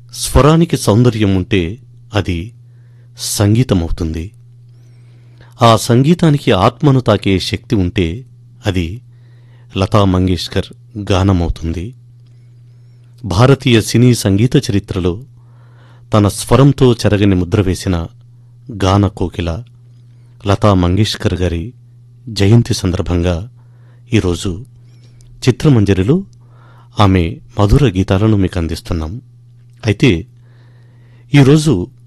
స్వరానికి సౌందర్యం ఉంటే అది సంగీతమవుతుంది ఆ సంగీతానికి ఆత్మను తాకే శక్తి ఉంటే అది లతా మంగేష్కర్ గానమవుతుంది భారతీయ సినీ సంగీత చరిత్రలో తన స్వరంతో చెరగని ముద్ర వేసిన గాన కోకిల లతా మంగేష్కర్ గారి జయంతి సందర్భంగా ఈరోజు చిత్రమంజరిలో ఆమె మధుర గీతాలను మీకు అందిస్తున్నాం అయితే ఈరోజు